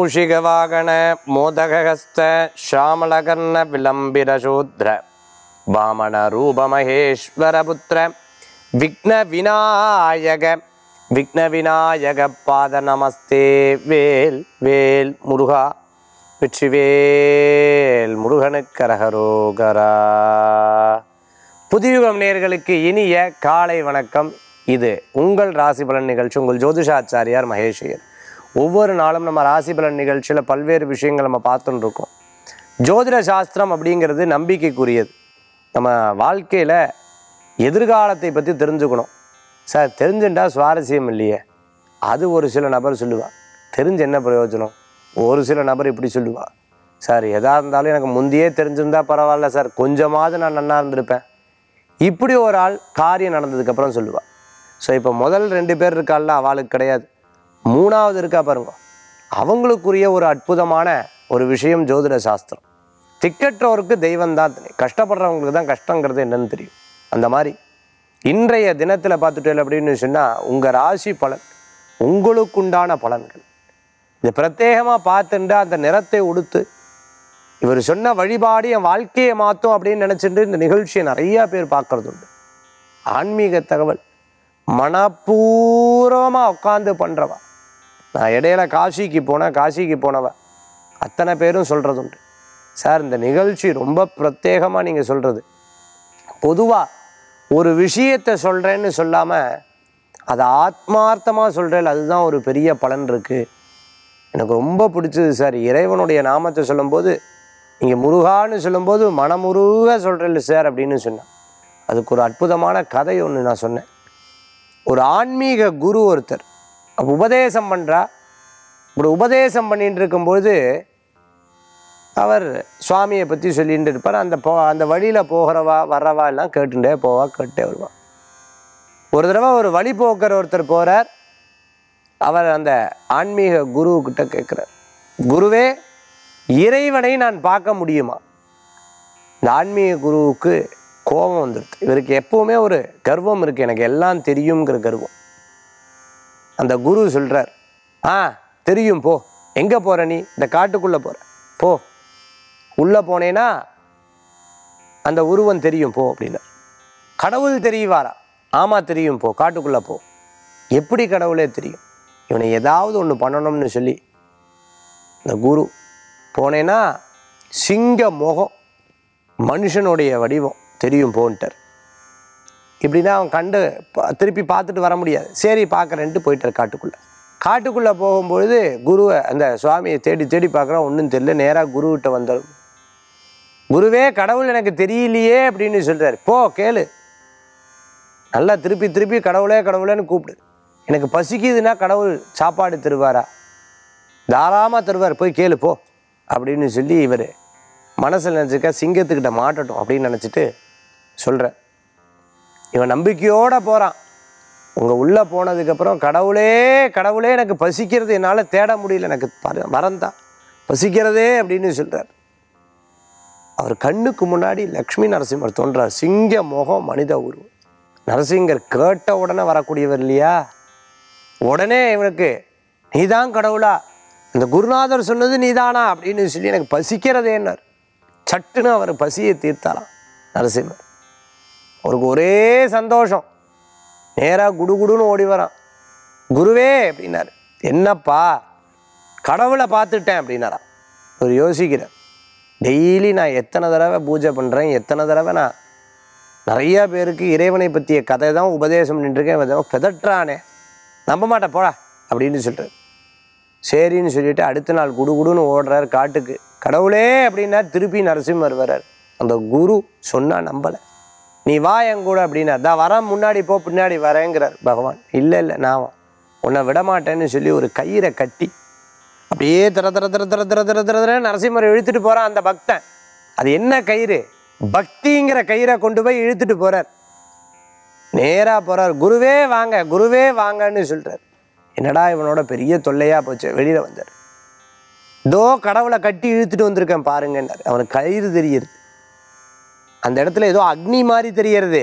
மூஷிகவாகன மோதகஸ்த ஷாமலகர்ண விளம்பிரசூத்ர வாமன ரூபமகேஸ்வரபுத்திர விக்ன விநாயக விக்ன விநாயக பாத நமஸ்தே வேல் வேல் முருகா வெற்றிவேல் முருகனுக்கரகரோகரா புதியுகம் நேர்களுக்கு இனிய காலை வணக்கம் இது உங்கள் ராசி பலன் நிகழ்ச்சி உங்கள் ஜோதிஷாச்சாரியார் மகேஷையர் ஒவ்வொரு நாளும் நம்ம ராசி பலன் நிகழ்ச்சியில் பல்வேறு விஷயங்கள் நம்ம பார்த்துட்டு இருக்கோம் ஜோதிட சாஸ்திரம் அப்படிங்கிறது நம்பிக்கைக்குரியது நம்ம வாழ்க்கையில் எதிர்காலத்தை பற்றி தெரிஞ்சுக்கணும் சார் தெரிஞ்சுட்டா சுவாரஸ்யம் இல்லையே அது ஒரு சில நபர் சொல்லுவா தெரிஞ்சு என்ன பிரயோஜனம் ஒரு சில நபர் இப்படி சொல்லுவா சார் எதா இருந்தாலும் எனக்கு முந்தையே தெரிஞ்சிருந்தா பரவாயில்ல சார் கொஞ்சமாவது நான் நன்னா இருந்திருப்பேன் இப்படி ஒரு ஆள் காரியம் நடந்ததுக்கப்புறம் சொல்லுவா ஸோ இப்போ முதல் ரெண்டு பேர் இருக்கால்ல அவளுக்கு கிடையாது மூணாவது இருக்கா பாருங்க அவங்களுக்குரிய ஒரு அற்புதமான ஒரு விஷயம் ஜோதிட சாஸ்திரம் திக்கற்றோருக்கு தெய்வம் தான் துணை கஷ்டப்படுறவங்களுக்கு தான் கஷ்டங்கிறது என்னன்னு தெரியும் அந்த மாதிரி இன்றைய தினத்தில் பார்த்துட்டு அப்படின்னு சொன்னால் உங்கள் ராசி பலன் உங்களுக்குண்டான பலன்கள் இது பிரத்யேகமாக பார்த்துட்டு அந்த நிறத்தை உடுத்து இவர் சொன்ன வழிபாடு என் வாழ்க்கையை மாற்றும் அப்படின்னு நினச்சிட்டு இந்த நிகழ்ச்சியை நிறையா பேர் பார்க்கறது உண்டு ஆன்மீக தகவல் மனப்பூர்வமாக உட்காந்து பண்ணுறவா நான் இடையில காசிக்கு போனேன் காசிக்கு போனவ அத்தனை பேரும் சொல்கிறது உண்டு சார் இந்த நிகழ்ச்சி ரொம்ப பிரத்யேகமாக நீங்கள் சொல்கிறது பொதுவாக ஒரு விஷயத்தை சொல்கிறேன்னு சொல்லாமல் அதை ஆத்மார்த்தமாக சொல்கிறேன் அதுதான் ஒரு பெரிய பலன் இருக்குது எனக்கு ரொம்ப பிடிச்சது சார் இறைவனுடைய நாமத்தை சொல்லும்போது நீங்கள் முருகான்னு சொல்லும்போது மனமுருக சொல்கிறேன் சார் அப்படின்னு சொன்னேன் அதுக்கு ஒரு அற்புதமான கதை ஒன்று நான் சொன்னேன் ஒரு ஆன்மீக குரு ஒருத்தர் அப்போ உபதேசம் பண்ணுறா இப்படி உபதேசம் பண்ணிட்டு இருக்கும்பொழுது அவர் சுவாமியை பற்றி சொல்லிட்டு இருப்பார் அந்த போ அந்த வழியில் போகிறவா வர்றவா எல்லாம் கேட்டுட்டே போவா கேட்டே வருவா ஒரு தடவை ஒரு வழி போக்குற ஒருத்தர் போகிறார் அவர் அந்த ஆன்மீக குருக்கிட்ட கேட்குறார் குருவே இறைவனை நான் பார்க்க முடியுமா இந்த ஆன்மீக குருவுக்கு கோபம் வந்துடுது இவருக்கு எப்பவுமே ஒரு கர்வம் இருக்குது எனக்கு எல்லாம் தெரியுங்கிற கர்வம் அந்த குரு சொல்கிறார் ஆ தெரியும் போ எங்கே போகிற நீ இந்த காட்டுக்குள்ளே போகிற போ உள்ளே போனேன்னா அந்த உருவம் தெரியும் போ அப்படின்னா கடவுள் தெரியவாரா ஆமாம் தெரியும் போ காட்டுக்குள்ளே போ எப்படி கடவுளே தெரியும் இவனை ஏதாவது ஒன்று பண்ணணும்னு சொல்லி இந்த குரு போனேன்னா சிங்க முகம் மனுஷனுடைய வடிவம் தெரியும் போன்ட்டார் இப்படின்னா அவன் கண்டு ப- திருப்பி பார்த்துட்டு வர முடியாது சரி பார்க்குறேன்ட்டு போயிட்டார் காட்டுக்குள்ளே காட்டுக்குள்ளே போகும்பொழுது குருவை அந்த சுவாமியை தேடி தேடி பார்க்குறான் ஒன்றும் தெரியல நேராக குருக்கிட்ட வந்தார் குருவே கடவுள் எனக்கு தெரியலையே அப்படின்னு சொல்கிறார் போ கேளு நல்லா திருப்பி திருப்பி கடவுளே கடவுளேன்னு கூப்பிடு எனக்கு பசிக்குதுன்னா கடவுள் சாப்பாடு தருவாரா தாராளமாக தருவார் போய் கேளு போ அப்படின்னு சொல்லி இவர் மனசில் நினச்சிக்க சிங்கத்துக்கிட்ட மாட்டட்டும் அப்படின்னு நினச்சிட்டு சொல்கிறார் இவன் நம்பிக்கையோடு போகிறான் உங்கள் உள்ளே போனதுக்கப்புறம் கடவுளே கடவுளே எனக்கு பசிக்கிறது என்னால் தேட முடியல எனக்கு பர- வரந்தான் பசிக்கிறதே அப்படின்னு சொல்கிறார் அவர் கண்ணுக்கு முன்னாடி லக்ஷ்மி நரசிம்மர் தோன்றார் சிங்க முகம் மனித உருவம் நரசிங்கர் கேட்ட உடனே வரக்கூடியவர் இல்லையா உடனே இவனுக்கு நீதான் கடவுளா இந்த குருநாதர் சொன்னது நீதானா அப்படின்னு சொல்லி எனக்கு பசிக்கிறதேன்னார் சட்டுன்னு அவர் பசியை தீர்த்தாராம் நரசிம்மர் அவருக்கு ஒரே சந்தோஷம் நேராக குடுகுடுன்னு ஓடி வரான் குருவே அப்படின்னாரு என்னப்பா கடவுளை பார்த்துட்டேன் அப்படின்னாராம் அவர் யோசிக்கிறார் டெய்லி நான் எத்தனை தடவை பூஜை பண்ணுறேன் எத்தனை தடவை நான் நிறைய பேருக்கு இறைவனை பற்றிய கதை தான் உபதேசம் நின்றுருக்கேன் இவன் ஏதோ பெதற்றானே நம்ப மாட்டேன் போடா அப்படின்னு சொல்கிறார் சரின்னு சொல்லிட்டு அடுத்த நாள் குடுகுடுன்னு ஓடுறார் காட்டுக்கு கடவுளே அப்படின்னா திருப்பி நரசிம்மர் வர்றார் அந்த குரு சொன்னா நம்பலை நீ வா என் கூட அப்படின்னா தான் வரேன் முன்னாடி போ பின்னாடி வரேங்கிறார் பகவான் இல்லை இல்லை நான் வா. உன்னை விட மாட்டேன்னு சொல்லி ஒரு கயிறை கட்டி அப்படியே திர திர திர திர திர திர திர திர நரசிம்மர் இழுத்துட்டு போகிறான் அந்த பக்தன் அது என்ன கயிறு பக்திங்கிற கயிறை கொண்டு போய் இழுத்துட்டு போறார் நேரா போறார் குருவே வாங்க குருவே வாங்கன்னு சொல்றார் என்னடா இவனோட பெரிய தொல்லையா போச்சு வெளியில வந்தார் தோ கடவுளை கட்டி இழுத்துட்டு வந்திருக்கேன் பாருங்கன்னாரு அவனுக்கு கயிறு தெரியுது அந்த இடத்துல ஏதோ அக்னி மாதிரி தெரியறது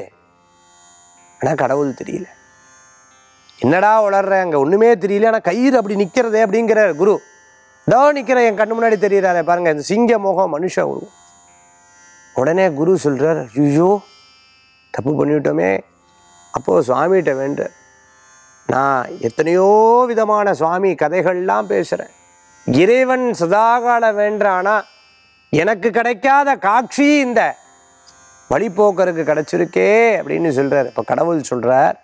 ஆனா கடவுள் தெரியல என்னடா உளர்ற அங்க ஒண்ணுமே தெரியல ஆனா கயிறு அப்படி நிக்கிறதே அப்படிங்கிறார் குரு இதோ நிற்கிற என் கண்ணு முன்னாடி தெரியுறாரே பாருங்க இந்த சிங்க முகம் மனுஷ உருவம் உடனே குரு சொல்றார் ஐயோ தப்பு பண்ணிவிட்டோமே அப்போ சுவாமிகிட்ட வேண்ட நான் எத்தனையோ விதமான சுவாமி கதைகள்லாம் பேசுகிறேன் இறைவன் சதாகால வேண்டானா எனக்கு கிடைக்காத காட்சி இந்த வழிபோக்கருக்கு கிடைச்சிருக்கே அப்படின்னு சொல்றார் இப்போ கடவுள் சொல்றார்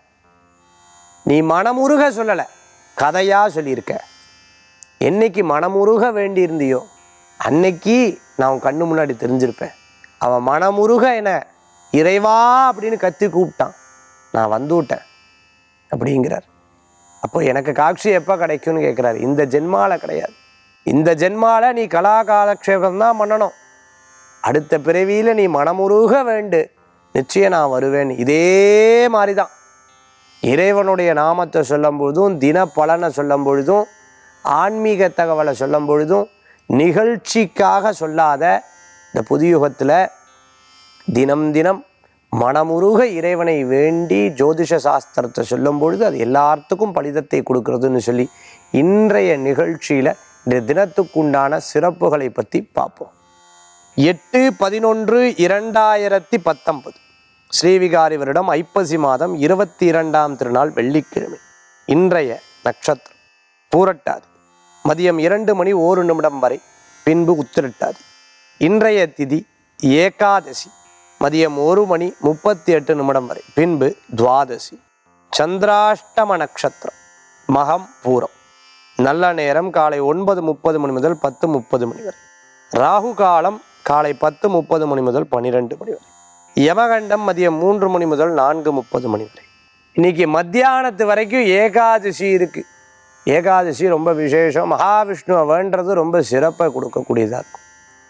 நீ மனமுருக சொல்லலை கதையா சொல்லியிருக்க என்னைக்கு மனமுருக வேண்டியிருந்தியோ அன்னைக்கு நான் உன் கண்ணு முன்னாடி தெரிஞ்சிருப்பேன் அவன் மனமுருக என இறைவா அப்படின்னு கத்தி கூப்பிட்டான் நான் வந்து விட்டேன் அப்படிங்கிறார் அப்போ எனக்கு காட்சி எப்போ கிடைக்கும்னு கேட்குறாரு இந்த ஜென்மால கிடையாது இந்த ஜென்மால நீ கலா காலக்ஷேபம் தான் பண்ணணும் அடுத்த பிறவியில் நீ மனமுருக வேண்டு நிச்சயம் நான் வருவேன் இதே மாதிரி தான் இறைவனுடைய நாமத்தை சொல்லும் பொழுதும் தின பலனை சொல்லும் பொழுதும் ஆன்மீக தகவலை சொல்லும் பொழுதும் நிகழ்ச்சிக்காக சொல்லாத இந்த புதியுகத்தில் தினம் தினம் மனமுருக இறைவனை வேண்டி ஜோதிஷ சாஸ்திரத்தை சொல்லும் பொழுது அது எல்லாத்துக்கும் பலிதத்தை கொடுக்கறதுன்னு சொல்லி இன்றைய நிகழ்ச்சியில் இந்த தினத்துக்குண்டான சிறப்புகளை பற்றி பார்ப்போம் எட்டு பதினொன்று இரண்டாயிரத்தி பத்தொன்பது ஸ்ரீவிகாரி வருடம் ஐப்பசி மாதம் இருபத்தி இரண்டாம் திருநாள் வெள்ளிக்கிழமை இன்றைய நட்சத்திரம் பூரட்டாதி மதியம் இரண்டு மணி ஒரு நிமிடம் வரை பின்பு உத்திரட்டாதி இன்றைய திதி ஏகாதசி மதியம் ஒரு மணி முப்பத்தி எட்டு நிமிடம் வரை பின்பு துவாதசி சந்திராஷ்டம நட்சத்திரம் மகம் பூரம் நல்ல நேரம் காலை ஒன்பது முப்பது மணி முதல் பத்து முப்பது மணி வரை ராகு காலம் காலை பத்து முப்பது மணி முதல் பன்னிரெண்டு மணி வரை யமகண்டம் மதியம் மூன்று மணி முதல் நான்கு முப்பது மணி வரை இன்னைக்கு மத்தியானத்து வரைக்கும் ஏகாதசி இருக்கு ஏகாதசி ரொம்ப விசேஷம் மகாவிஷ்ணுவை வேண்டது ரொம்ப சிறப்பை கொடுக்கக்கூடியதாக இருக்கும்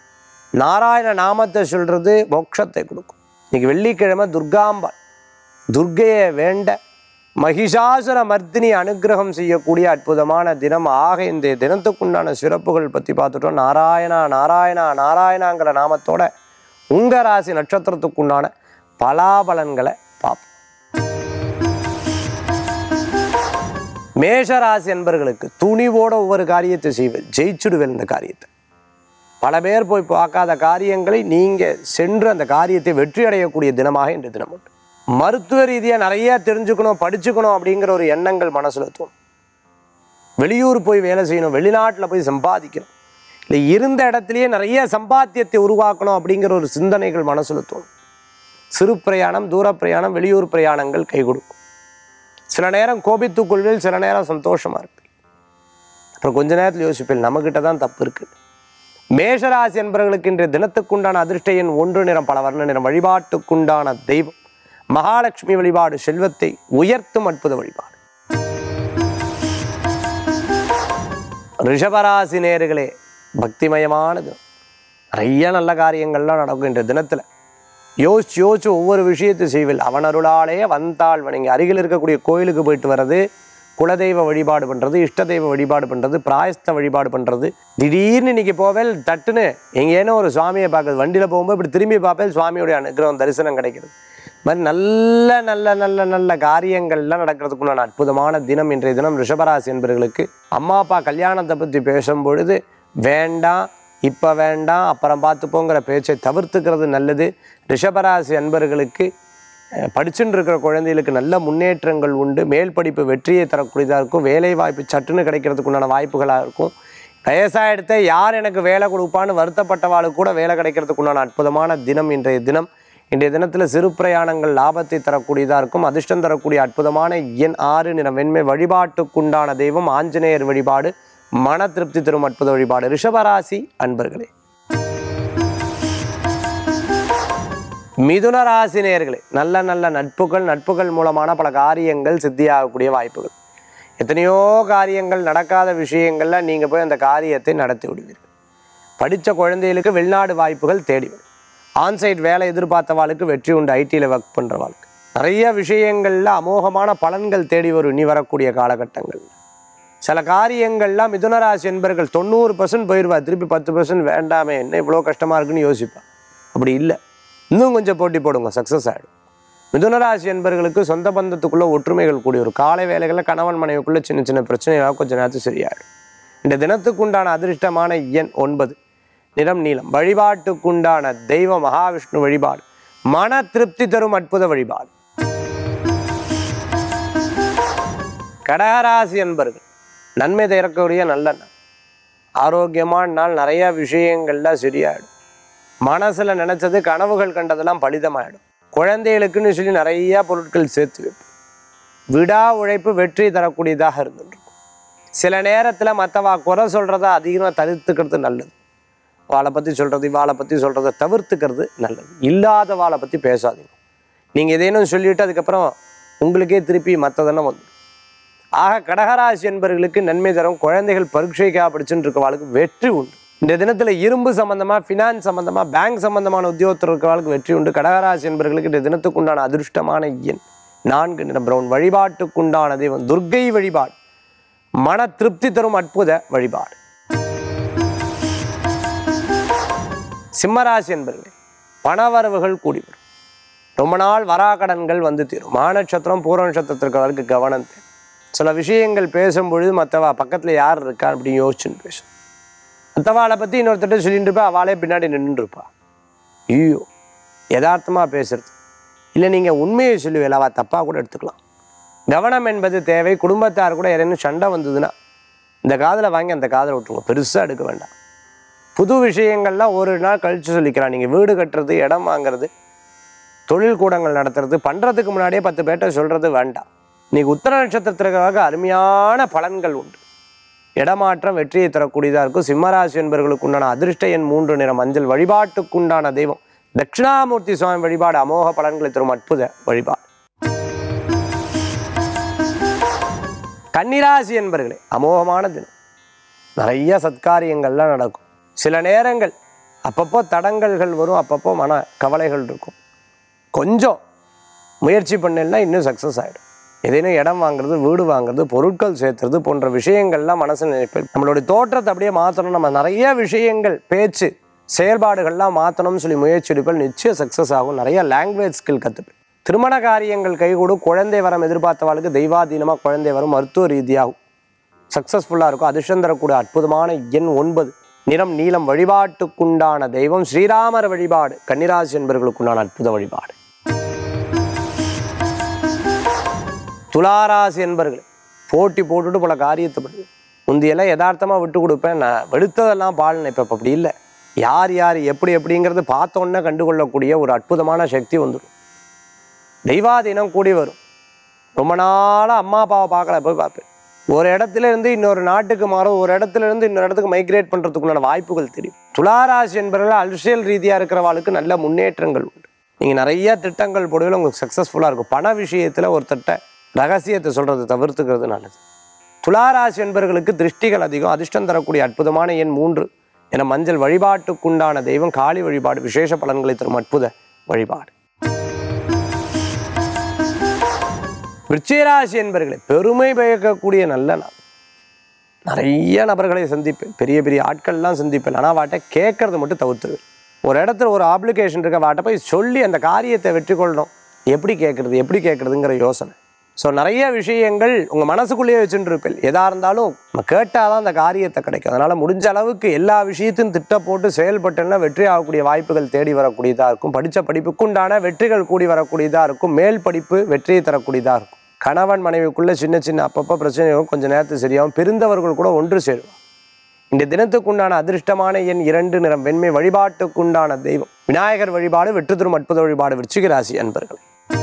நாராயண நாமத்தை சொல்றது மோட்சத்தை கொடுக்கும் இன்னைக்கு வெள்ளிக்கிழமை துர்காம்பாள் துர்க்கையை வேண்ட மகிஷாசுர மர்த்தினி அனுக்கிரகம் செய்யக்கூடிய அற்புதமான தினம் ஆக இந்த தினத்துக்குண்டான சிறப்புகள் பற்றி பார்த்துட்டோம் நாராயணா நாராயணா நாராயணாங்கிற நாமத்தோட உங்க ராசி நட்சத்திரத்துக்குண்டான பலாபலன்களை பார்ப்போம் மேஷராசி என்பர்களுக்கு துணிவோட ஒவ்வொரு காரியத்தை செய்வது ஜெயிச்சுடுவேன் இந்த காரியத்தை பல பேர் போய் பார்க்காத காரியங்களை நீங்க சென்று அந்த காரியத்தை வெற்றி அடையக்கூடிய தினமாக இன்று தினம் உண்டு மருத்துவ ரீதியாக நிறைய தெரிஞ்சுக்கணும் படிச்சுக்கணும் அப்படிங்கிற ஒரு எண்ணங்கள் மனசுல தோணும் வெளியூர் போய் வேலை செய்யணும் வெளிநாட்டில் போய் சம்பாதிக்கணும் இல்லை இருந்த இடத்துலயே நிறைய சம்பாத்தியத்தை உருவாக்கணும் அப்படிங்கிற ஒரு சிந்தனைகள் மனசுல தோணும் சிறு பிரயாணம் தூர பிரயாணம் வெளியூர் பிரயாணங்கள் கை கொடுக்கும் சில நேரம் கோபித்துக் கொள்வேல் சில நேரம் சந்தோஷமா இருப்பேன் அப்புறம் கொஞ்ச நேரத்தில் யோசிப்பேன் நம்மக்கிட்ட தான் தப்பு இருக்கு மேஷராசி என்பவர்களுக்கு இன்றைய தினத்துக்குண்டான அதிர்ஷ்ட எண் ஒன்று நிறம் பல வர்ண நிறம் வழிபாட்டுக்குண்டான தெய்வம் மகாலட்சுமி வழிபாடு செல்வத்தை உயர்த்தும் அற்புத வழிபாடு ரிஷபராசி நேர்களே பக்திமயமானது நிறைய நல்ல காரியங்கள்லாம் நடக்கும் இன்றைய தினத்தில் யோசிச்சு யோசிச்சு ஒவ்வொரு விஷயத்தை செய்வில் அவன் அருளாலே வந்தாள் வணங்கி அருகில் இருக்கக்கூடிய கோயிலுக்கு போயிட்டு வர்றது குலதெய்வ வழிபாடு பண்ணுறது இஷ்ட தெய்வ வழிபாடு பண்ணுறது பிராயஸ்த வழிபாடு பண்ணுறது திடீர்னு இன்னைக்கு போவேல் தட்டுன்னு எங்கேனோ ஒரு சுவாமியை பார்க்குறது வண்டியில் போகும்போது இப்படி திரும்பி பார்ப்பேன் சுவாமியோடைய அனுகிரகம் தரிசனம் கிடைக்கிறது இது மாதிரி நல்ல நல்ல நல்ல நல்ல காரியங்கள்லாம் நடக்கிறதுக்குண்டான அற்புதமான தினம் இன்றைய தினம் ரிஷபராசி என்பவர்களுக்கு அம்மா அப்பா கல்யாணத்தை பற்றி பேசும் பொழுது வேண்டாம் இப்போ வேண்டாம் அப்புறம் பார்த்துப்போங்கிற பேச்சை தவிர்த்துக்கிறது நல்லது ரிஷபராசி அன்பர்களுக்கு அஹ், படிச்சுட்டு இருக்கிற குழந்தைகளுக்கு நல்ல முன்னேற்றங்கள் உண்டு மேல் படிப்பு வெற்றியை தரக்கூடியதாக இருக்கும் வேலை வாய்ப்பு சட்டுன்னு கிடைக்கிறதுக்கு உண்டான வாய்ப்புகளாக இருக்கும் வயசாகிடுத்த யார் எனக்கு வேலை கொடுப்பான்னு வருத்தப்பட்டவாளுக்கு கூட வேலை கிடைக்கிறதுக்கு உண்டான அற்புதமான தினம் இன்றைய தினம் இன்றைய தினத்தில் சிறு பிரயாணங்கள் லாபத்தை தரக்கூடியதாக இருக்கும் அதிர்ஷ்டம் தரக்கூடிய அற்புதமான எண் ஆறு நிறம் வெண்மை வழிபாட்டுக்குண்டான தெய்வம் ஆஞ்சநேயர் வழிபாடு மன திருப்தி தரும் அற்புத வழிபாடு ரிஷபராசி அன்பர்களே மிதுன ராசி நேயர்களே நல்ல நல்ல நட்புகள் நட்புகள் மூலமான பல காரியங்கள் சித்தியாகக்கூடிய வாய்ப்புகள் எத்தனையோ காரியங்கள் நடக்காத விஷயங்கள்ல நீங்க போய் அந்த காரியத்தை நடத்தி விடுவீர்கள் படித்த குழந்தைகளுக்கு வெளிநாடு வாய்ப்புகள் தேடி வரும் ஆன்சைட் வேலை எதிர்பார்த்தவாளுக்கு வெற்றி உண்டு ஐடியில் ஒர்க் பண்ணுறவாளுக்கு நிறைய விஷயங்களில் அமோகமான பலன்கள் தேடி வரும் இனி வரக்கூடிய காலகட்டங்கள் சில காரியங்கள்லாம் மிதுனராசி என்பர்கள் தொண்ணூறு பர்சன்ட் போயிடுவா திருப்பி பத்து பர்சன்ட் வேண்டாமே என்ன இவ்வளோ கஷ்டமாக இருக்குன்னு யோசிப்பா அப்படி இல்லை இன்னும் கொஞ்சம் போட்டி போடுங்க சக்ஸஸ் ஆகிடும் மிதுனராசி என்பர்களுக்கு சொந்த பந்தத்துக்குள்ள ஒற்றுமைகள் கூடி ஒரு காலை வேலைகளில் கணவன் மனைவிக்குள்ள சின்ன சின்ன பிரச்சனைகளாக கொஞ்ச நேரத்துக்கு சரியாயிடும் இந்த தினத்துக்குண்டான அதிர்ஷ்டமான எண் ஒன்பது நிறம் நீலம் வழிபாட்டுக்குண்டான தெய்வ மகாவிஷ்ணு வழிபாடு மன திருப்தி தரும் அற்புத வழிபாடு கடகராசி என்பர்கள் நன்மை திறக்கக்கூடிய நல்ல நாள் ஆரோக்கியமான நாள் நிறைய விஷயங்கள்ல சரியாயிடும் மனசுல நினைச்சது கனவுகள் கண்டதெல்லாம் பலிதமாயிடும் குழந்தைகளுக்குன்னு சொல்லி நிறைய பொருட்கள் சேர்த்து வைப்போம் விடா உழைப்பு வெற்றி தரக்கூடியதாக இருந்துருக்கும் சில நேரத்தில் மற்றவா குறை சொல்கிறத அதிகமாக தவிர்த்துக்கிறது நல்லது வாளை பற்றி சொல்கிறது இவாளை பற்றி சொல்கிறத தவிர்த்துக்கிறது நல்லது இல்லாத வாளை பற்றி பேசாதீங்க நீங்கள் எதேனும் சொல்லிவிட்டு அதுக்கப்புறம் உங்களுக்கே திருப்பி மற்றதெல்லாம் வந்து ஆக கடகராசி என்பவர்களுக்கு நன்மை தரும் குழந்தைகள் பரீட்சைக்காக படிச்சுட்டு இருக்கவாளுக்கு வெற்றி உண்டு இந்த தினத்தில் இரும்பு சம்பந்தமாக ஃபினான்ஸ் சம்பந்தமாக பேங்க் சம்பந்தமான உத்தியோகத்தில் இருக்கிறவளுக்கு வெற்றி உண்டு கடகராசி என்பவர்களுக்கு இந்த தினத்துக்குண்டான அதிர்ஷ்டமான எண் நான்கு நிறம் பிரவுன் வழிபாட்டுக்குண்டான தெய்வம் துர்க்கை வழிபாடு மன திருப்தி தரும் அற்புத வழிபாடு சிம்மராசி என்பர்களே பணவரவுகள் கூடி வரும் ரொம்ப நாள் வராக்கடன்கள் வந்து தீரும் மா நட்சத்திரம் பூர நட்சத்திரத்திற்கு கவனம் தேவை சில விஷயங்கள் பேசும்பொழுது மற்றவா பக்கத்தில் யார் இருக்கா அப்படின்னு யோசிச்சுன்னு பேசும் மற்றவாளை பற்றி இன்னொருத்தட்ட சொல்லிட்டு இருப்பா அவளே பின்னாடி நின்றுட்டு இருப்பா ஐயோ யதார்த்தமாக பேசுறது இல்லை நீங்கள் உண்மையை சொல்லுவீங்களா அவள் தப்பாக கூட எடுத்துக்கலாம் கவனம் என்பது தேவை குடும்பத்தார் கூட யாரேனும் சண்டை வந்ததுன்னா இந்த காதில் வாங்கி அந்த காதில் விட்டுருங்க பெருசாக எடுக்க வேண்டாம் புது விஷயங்கள்லாம் ஒரு நாள் கழித்து சொல்லிக்கலாம் நீங்கள் வீடு கட்டுறது இடம் வாங்குறது தொழில் கூடங்கள் நடத்துறது பண்ணுறதுக்கு முன்னாடியே பத்து பேர்ட்ட சொல்கிறது வேண்டாம் இன்னைக்கு உத்தர நட்சத்திரத்திற்காக அருமையான பலன்கள் உண்டு இடமாற்றம் வெற்றியை தரக்கூடியதாக இருக்கும் சிம்மராசி என்பவர்களுக்கு உண்டான அதிர்ஷ்ட எண் மூன்று நிறம் மஞ்சள் வழிபாட்டுக்குண்டான தெய்வம் தட்சிணாமூர்த்தி சுவாமி வழிபாடு அமோக பலன்களை தரும் அற்புத வழிபாடு கன்னிராசி என்பர்களே அமோகமான தினம் நிறைய சத்காரியங்கள்லாம் நடக்கும் சில நேரங்கள் அப்பப்போ தடங்கல்கள் வரும் அப்பப்போ மன கவலைகள் இருக்கும் கொஞ்சம் முயற்சி பண்ணலைன்னா இன்னும் சக்ஸஸ் ஆகிடும் ஏதேனும் இடம் வாங்குறது வீடு வாங்குறது பொருட்கள் சேர்த்துறது போன்ற விஷயங்கள்லாம் மனசில் நினைப்பேன் நம்மளுடைய தோற்றத்தை அப்படியே மாற்றணும் நம்ம நிறைய விஷயங்கள் பேச்சு செயல்பாடுகள்லாம் மாற்றணும்னு சொல்லி முயற்சி எடுப்பேன் நிச்சயம் சக்ஸஸ் ஆகும் நிறைய லாங்குவேஜ் ஸ்கில் கற்றுப்பேன் திருமண காரியங்கள் கைகூடும் குழந்தை வரம் எதிர்பார்த்தவாளுக்கு தெய்வாதீனமாக குழந்தை வரும் மருத்துவ ரீதியாகும் சக்ஸஸ்ஃபுல்லாக இருக்கும் அதிர்ஷ்டம் தரக்கூடிய அற்புதமான எண் ஒன்பது நிறம் நீலம் வழிபாட்டுக்குண்டான தெய்வம் ஸ்ரீராமர் வழிபாடு கன்னிராசி என்பவர்களுக்குண்டான அற்புத வழிபாடு துளாராசி என்பர்களே போட்டி போட்டுட்டு பல காரியத்தை பண்ணுது முந்தியெல்லாம் யதார்த்தமாக விட்டு கொடுப்பேன் நான் வெளுத்ததெல்லாம் பால் நினைப்பேன் இப்ப அப்படி இல்லை யார் யார் எப்படி எப்படிங்கிறது பார்த்தோன்னே கண்டுகொள்ளக்கூடிய ஒரு அற்புதமான சக்தி வந்துடும் தெய்வாதீனம் கூடி வரும் ரொம்ப நாளாக அம்மா அப்பாவை பார்க்கல போய் பார்ப்பேன் ஒரு இடத்துல இருந்து இன்னொரு நாட்டுக்கு மாறும் ஒரு இடத்துல இருந்து இன்னொரு இடத்துக்கு மைக்ரேட் பண்ணுறதுக்குண்டான வாய்ப்புகள் தெரியும் துளாராசி என்பவர்கள் அரசியல் ரீதியாக இருக்கிறவாளுக்கு நல்ல முன்னேற்றங்கள் உண்டு நீங்கள் நிறைய திட்டங்கள் போடுவதில் உங்களுக்கு சக்ஸஸ்ஃபுல்லாக இருக்கும் பண விஷயத்தில் ஒரு திட்ட ரகசியத்தை சொல்கிறத தவிர்த்துக்கிறது நல்லது துளாராசி என்பவர்களுக்கு திருஷ்டிகள் அதிகம் அதிர்ஷ்டம் தரக்கூடிய அற்புதமான எண் மூன்று என மஞ்சள் வழிபாட்டுக்குண்டான தெய்வம் காளி வழிபாடு விசேஷ பலன்களை தரும் அற்புத வழிபாடு விருச்சிகராசி என்பர்களே பெருமை பயக்கக்கூடிய நல்ல நாள் நிறைய நபர்களை சந்திப்பேன் பெரிய பெரிய ஆட்கள்லாம் சந்திப்பேன் ஆனால் வாட்ட கேட்கறத மட்டும் தவிர்த்துவேன் ஒரு இடத்துல ஒரு ஆப்ளிகேஷன் இருக்க வாட்ட போய் சொல்லி அந்த காரியத்தை வெற்றி கொள்ளணும் எப்படி கேட்கறது எப்படி கேட்கறதுங்கிற யோசனை ஸோ நிறைய விஷயங்கள் உங்கள் மனசுக்குள்ளேயே வச்சுட்டு இருப்பேன் எதாக இருந்தாலும் நம்ம கேட்டால் தான் அந்த காரியத்தை கிடைக்கும் அதனால் முடிஞ்ச அளவுக்கு எல்லா விஷயத்தையும் திட்ட போட்டு செயல்பட்டேன்னா வெற்றி ஆகக்கூடிய வாய்ப்புகள் தேடி வரக்கூடியதாக இருக்கும் படித்த படிப்புக்குண்டான வெற்றிகள் கூடி வரக்கூடியதாக இருக்கும் மேல் படிப்பு வெற்றியை தரக்கூடியதாக இருக்கும் கணவன் மனைவிக்குள்ள சின்ன சின்ன அப்பப்போ பிரச்சனை வரும் கொஞ்சம் நேரத்துக்கு சரியாகும் பிரிந்தவர்கள் கூட ஒன்று சேருவார் இந்த தினத்துக்குண்டான அதிர்ஷ்டமான எண் இரண்டு நிறம் வெண்மை வழிபாட்டுக்குண்டான தெய்வம் விநாயகர் வழிபாடு வெற்றி தரும் அற்புத வழிபாடு விருச்சிக ராசி அன்பர்களே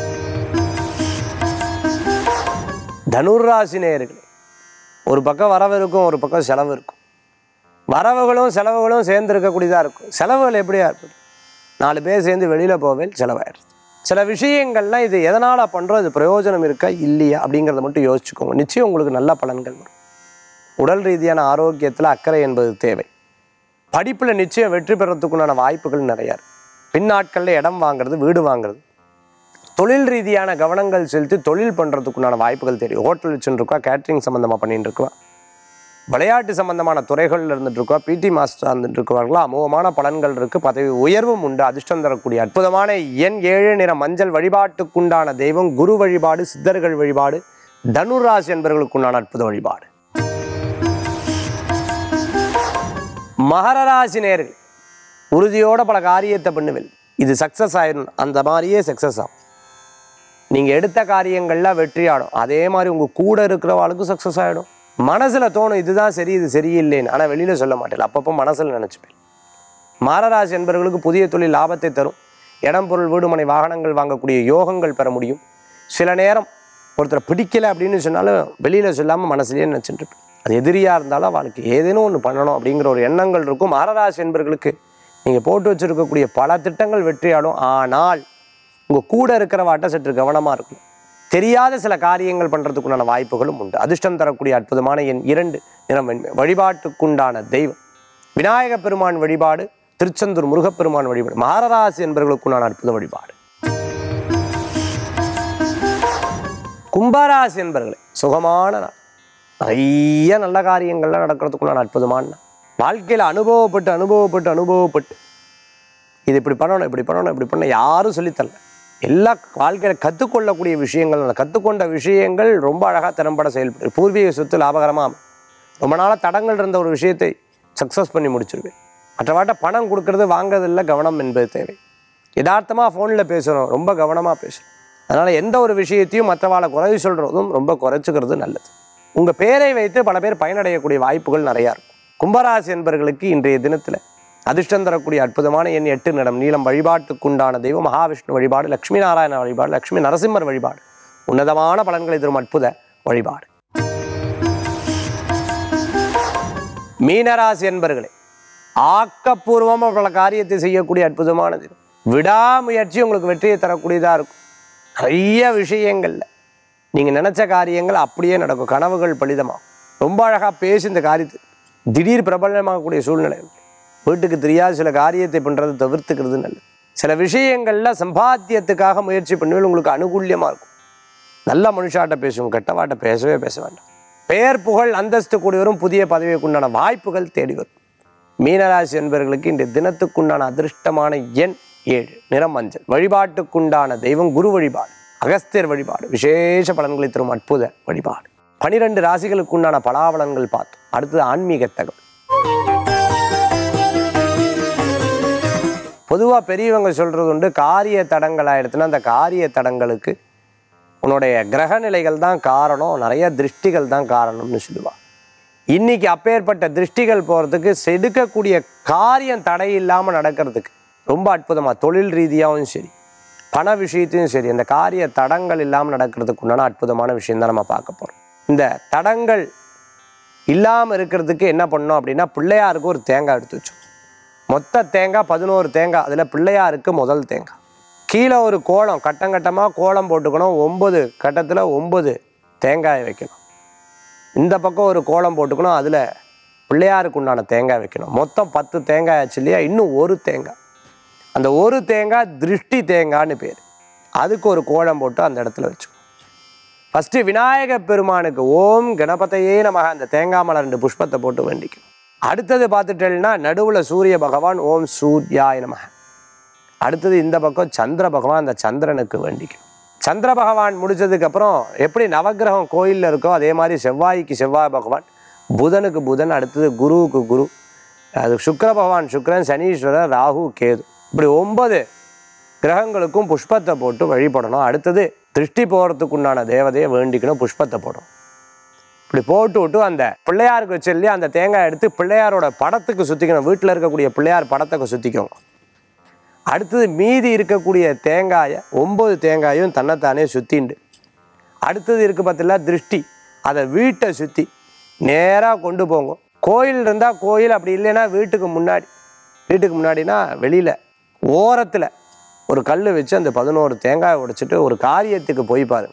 தனுர்ராசி நேயர்களே ஒரு பக்கம் வரவு இருக்கும் ஒரு பக்கம் செலவு இருக்கும் வரவுகளும் செலவுகளும் சேர்ந்து இருக்கக்கூடியதாக இருக்கும் செலவுகள் எப்படியா இருக்கும் நாலு பேர் சேர்ந்து வெளியில் போவேல் செலவாயிடுது சில விஷயங்கள்லாம் இது எதனால் பண்ணுறோம் இது பிரயோஜனம் இருக்கா இல்லையா அப்படிங்கிறத மட்டும் யோசிச்சுக்கோங்க நிச்சயம் உங்களுக்கு நல்ல பலன்கள் வரும் உடல் ரீதியான ஆரோக்கியத்தில் அக்கறை என்பது தேவை படிப்பில் நிச்சயம் வெற்றி பெறத்துக்குண்டான வாய்ப்புகள் நிறையா இருக்கு பின்னாட்களில் இடம் வாங்குறது வீடு வாங்குறது தொழில் ரீதியான கவனங்கள் செலுத்தி தொழில் பண்ணுறதுக்குண்டான வாய்ப்புகள் தெரியும் ஹோட்டல் வச்சுட்டு இருக்கா கேட்ரிங் சம்மந்தமாக பண்ணிட்டு இருக்கா விளையாட்டு சம்பந்தமான துறைகளில் இருந்துட்டு இருக்கா பிடி மாஸ்டர் இருந்துட்டு இருக்கவர்களா அமோகமான பலன்கள் இருக்கு பதவி உயர்வும் உண்டு அதிர்ஷ்டம் தரக்கூடிய அற்புதமான எண் ஏழு நிற மஞ்சள் வழிபாட்டுக்குண்டான தெய்வம் குரு வழிபாடு சித்தர்கள் வழிபாடு தனுராசி என்பவர்களுக்குண்டான அற்புத வழிபாடு மகர ராசி நேர்கள் உறுதியோட பல காரியத்தை பண்ணுவேன் இது சக்ஸஸ் ஆயிடும் அந்த மாதிரியே சக்ஸஸ் ஆகும் நீங்கள் எடுத்த காரியங்கள்லாம் வெற்றி ஆடும் அதே மாதிரி உங்கள் கூட இருக்கிறவாளுக்கும் சக்ஸஸ் ஆகிடும் மனசில் தோணும் இதுதான் சரி இது சரியில்லைன்னு ஆனால் வெளியில் சொல்ல மாட்டேன் அப்பப்போ மனசில் நினச்சிப்பேன் மாரராசி என்பவர்களுக்கு புதிய தொழில் லாபத்தை தரும் இடம் பொருள் வீடுமனை வாகனங்கள் வாங்கக்கூடிய யோகங்கள் பெற முடியும் சில நேரம் ஒருத்தரை பிடிக்கல அப்படின்னு சொன்னாலும் வெளியில் சொல்லாமல் மனசுலேயே நினச்சிட்டு இருப்பேன் அது எதிரியாக இருந்தாலும் அவளுக்கு ஏதேனும் ஒன்று பண்ணணும் அப்படிங்கிற ஒரு எண்ணங்கள் இருக்கும் மாரராசி என்பவர்களுக்கு நீங்கள் போட்டு வச்சிருக்கக்கூடிய பல திட்டங்கள் வெற்றியாடும் ஆனால் உங்கள் கூட இருக்கிறவாட்ட சற்று கவனமாக இருக்கும் தெரியாத சில காரியங்கள் பண்ணுறதுக்குண்டான வாய்ப்புகளும் உண்டு அதிர்ஷ்டம் தரக்கூடிய அற்புதமான எண் இரண்டு நிறம் வெண்மை வழிபாட்டுக்குண்டான தெய்வம் விநாயக பெருமான் வழிபாடு திருச்செந்தூர் முருகப்பெருமான் வழிபாடு மாரராசி என்பவர்களுக்குண்டான அற்புத வழிபாடு கும்பராசி என்பர்களே சுகமான நாள் நிறைய நல்ல காரியங்கள்லாம் நடக்கிறதுக்குண்டான அற்புதமான நாள் வாழ்க்கையில் அனுபவப்பட்டு அனுபவப்பட்டு அனுபவப்பட்டு இது இப்படி பண்ணணும் இப்படி பண்ணணும் இப்படி பண்ண யாரும் சொல்லித்தரல எல்லா வாழ்க்கையில் கற்றுக்கொள்ளக்கூடிய விஷயங்கள் அந்த கற்றுக்கொண்ட விஷயங்கள் ரொம்ப அழகாக திறம்பட செயல்படு பூர்வீக சொத்து லாபகரமாக அமையும். ரொம்ப நாளாக தடங்கள் இருந்த ஒரு விஷயத்தை சக்ஸஸ் பண்ணி முடிச்சிருவேன் மற்றவாட்ட பணம் கொடுக்கறது வாங்குறதில்ல கவனம் என்பது தேவை யதார்த்தமாக ஃபோனில் பேசுகிறோம் ரொம்ப கவனமாக பேசுகிறோம் அதனால் எந்த ஒரு விஷயத்தையும் மற்றவாளை குறை சொல்கிறதும் ரொம்ப குறைச்சிக்கிறது நல்லது உங்கள் பேரை வைத்து பல பேர் பயனடையக்கூடிய வாய்ப்புகள் நிறையா இருக்கும் கும்பராசி என்பவர்களுக்கு இன்றைய தினத்தில் அதிர்ஷ்டம் தரக்கூடிய அற்புதமான எண் எட்டு நிறம் நீளம் வழிபாட்டுக்குண்டான தெய்வம் மகாவிஷ்ணு வழிபாடு லக்ஷ்மி நாராயண வழிபாடு லக்ஷ்மி நரசிம்மர் வழிபாடு உன்னதமான பலன்களை தரும் அற்புத வழிபாடு மீனராசி என்பர்களே ஆக்கப்பூர்வமாக பல காரியத்தை செய்யக்கூடிய அற்புதமானது விடாமுயற்சி உங்களுக்கு வெற்றியை தரக்கூடியதாக இருக்கும் நிறைய விஷயங்கள்ல நீங்கள் நினச்ச காரியங்கள் அப்படியே நடக்கும் கனவுகள் பலிதமாகும் ரொம்ப அழகாக பேசி இந்த காரியத்தை திடீர் பிரபலமாகக்கூடிய சூழ்நிலை உண்டு. வீட்டுக்கு தெரியாத சில காரியத்தை பண்ணுறதை தவிர்த்துக்கிறது நல்லது சில விஷயங்களில் சம்பாத்தியத்துக்காக முயற்சி பண்ணுவேன் உங்களுக்கு அனுகூல்யமாக இருக்கும் நல்ல மனுஷாட்ட பேசுவோம் கெட்டவாட்ட பேசவே பேச வேண்டாம் பெயர் புகழ் அந்தஸ்து கூடி வரும் புதிய பதவிக்கு உண்டான வாய்ப்புகள் தேடி வரும் மீனராசி என்பவர்களுக்கு இன்றைய தினத்துக்குண்டான அதிர்ஷ்டமான எண் ஏழு நிறம் மஞ்சள் வழிபாட்டுக்குண்டான தெய்வம் குரு வழிபாடு அகஸ்தியர் வழிபாடு விசேஷ பலன்களை தரும் அற்புத வழிபாடு பனிரெண்டு ராசிகளுக்குண்டான பலாபலன்கள் பார்த்தோம் அடுத்தது ஆன்மீக தகவல் பொதுவாக பெரியவங்க சொல்கிறது உண்டு காரிய தடங்கள் ஆயிடுச்சுன்னா அந்த காரிய தடங்களுக்கு உன்னுடைய கிரக நிலைகள் தான் காரணம் நிறைய திருஷ்டிகள் தான் காரணம்னு சொல்லுவா இன்னைக்கு அப்பேற்பட்ட திருஷ்டிகள் போகிறதுக்கு செதுக்கக்கூடிய காரியம் தடை இல்லாமல் நடக்கிறதுக்கு ரொம்ப அற்புதமாக தொழில் ரீதியாகவும் சரி பண விஷயத்தையும் சரி அந்த காரிய தடங்கள் இல்லாமல் நடக்கிறதுக்கு உண்டான அற்புதமான விஷயம் தான் நம்ம பார்க்க போகிறோம் இந்த தடங்கள் இல்லாமல் இருக்கிறதுக்கு என்ன பண்ணோம் அப்படின்னா பிள்ளையாருக்கு ஒரு தேங்காய் எடுத்து வச்சோம் மொத்த தேங்காய் பதினோரு தேங்காய் அதில் பிள்ளையாருக்கு முதல் தேங்காய் கீழே ஒரு கோலம் கட்டம் கட்டமாக கோலம் போட்டுக்கணும் ஒம்பது கட்டத்தில் ஒம்பது தேங்காய் வைக்கணும் இந்த பக்கம் ஒரு கோலம் போட்டுக்கணும் அதில் பிள்ளையாருக்கு உண்டான தேங்காய் வைக்கணும் மொத்தம் பத்து தேங்காய் ஆச்சு இல்லையா இன்னும் ஒரு தேங்காய் அந்த ஒரு தேங்காய் திருஷ்டி தேங்காய்னு பேர் அதுக்கு ஒரு கோலம் போட்டு அந்த இடத்துல வச்சுக்கணும் ஃபஸ்ட்டு விநாயக பெருமானுக்கு ஓம் கணபதையே நமக அந்த தேங்காய் மலர் ரெண்டு புஷ்பத்தை போட்டு வேண்டிக்கணும் அடுத்தது பார்த்துட்டேன்னா நடுவில் சூரிய பகவான் ஓம் சூர்யாய நமக அடுத்தது இந்த பக்கம் சந்திர பகவான் அந்த சந்திரனுக்கு வேண்டிக்கணும் சந்திர பகவான் முடிச்சதுக்கு அப்புறம் எப்படி நவக்கிரகம் கோயிலில் இருக்கோ அதே மாதிரி செவ்வாய்க்கு செவ்வாய் பகவான் புதனுக்கு புதன் அடுத்தது குருவுக்கு குரு அது சுக்கிர பகவான் சுக்கிரன் சனீஸ்வரர் ராகு கேது இப்படி ஒன்பது கிரகங்களுக்கும் புஷ்பத்தை போட்டு வழிபடணும் அடுத்தது திருஷ்டி போகிறதுக்கு உண்டான தேவதையை வேண்டிக்கணும் புஷ்பத்தை போடணும் இப்படி போட்டு விட்டு அந்த பிள்ளையாருக்கு வச்சு அந்த தேங்காய் எடுத்து பிள்ளையாரோட படத்துக்கு சுற்றிக்கணும் வீட்டில் இருக்கக்கூடிய பிள்ளையார் படத்துக்கு சுற்றிக்கோங்க அடுத்தது மீதி இருக்கக்கூடிய தேங்காயை ஒம்பது தேங்காயும் தன்னைத்தானே சுற்றிண்டு அடுத்தது இருக்கு பார்த்தீங்களா திருஷ்டி அதை வீட்டை சுற்றி நேராக கொண்டு போங்க கோயில் இருந்தால் கோயில் அப்படி இல்லைன்னா வீட்டுக்கு முன்னாடி வீட்டுக்கு முன்னாடினா வெளியில் ஓரத்தில் ஒரு கல் வச்சு அந்த பதினோரு தேங்காயை உடைச்சிட்டு ஒரு காரியத்துக்கு போய் பாருங்க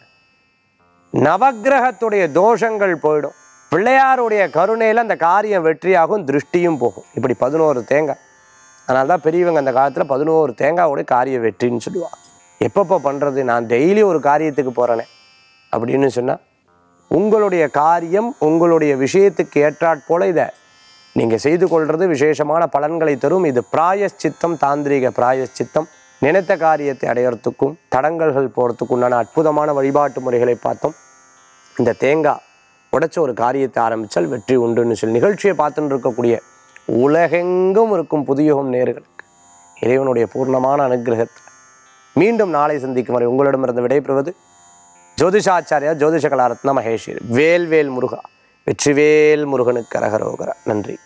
நவக்கிரகத்துடைய தோஷங்கள் போயிடும் பிள்ளையாருடைய கருணையில் அந்த காரியம் வெற்றியாகும் திருஷ்டியும் போகும் இப்படி பதினோரு தேங்காய் அதனால தான் பெரியவங்க அந்த காலத்தில் பதினோரு தேங்காயோடைய காரிய வெற்றின்னு சொல்லுவாங்க எப்பப்போ பண்ணுறது நான் டெய்லி ஒரு காரியத்துக்கு போகிறேனே அப்படின்னு சொன்னால் உங்களுடைய காரியம் உங்களுடைய விஷயத்துக்கு ஏற்றாற் போல இதை நீங்கள் செய்து கொள்வது விசேஷமான பலன்களை தரும் இது பிராயஷ்சித்தம் தாந்திரிக பிராயஷ்சித்தம் நினைத்த காரியத்தை அடையறதுக்கும் தடங்கல்கள் போகிறதுக்கு உண்டான அற்புதமான வழிபாட்டு முறைகளை பார்த்தோம் இந்த தேங்காய் உடைச்ச ஒரு காரியத்தை ஆரம்பித்தால் வெற்றி உண்டுன்னு சொல்லி நிகழ்ச்சியை பார்த்துட்டு இருக்கக்கூடிய உலகெங்கும் இருக்கும் புதியுகம் நேர்களுக்கு இறைவனுடைய பூர்ணமான அனுகிரகத்தை மீண்டும் நாளை சந்திக்கும் வரை உங்களிடமிருந்து விடைபெறுவது ஜோதிஷாச்சாரியா ஜோதிஷ கலாரத்ன மகேஷ் வேல்வேல் முருகா வெற்றிவேல் முருகனுக்கு அரகரோகரா நன்றி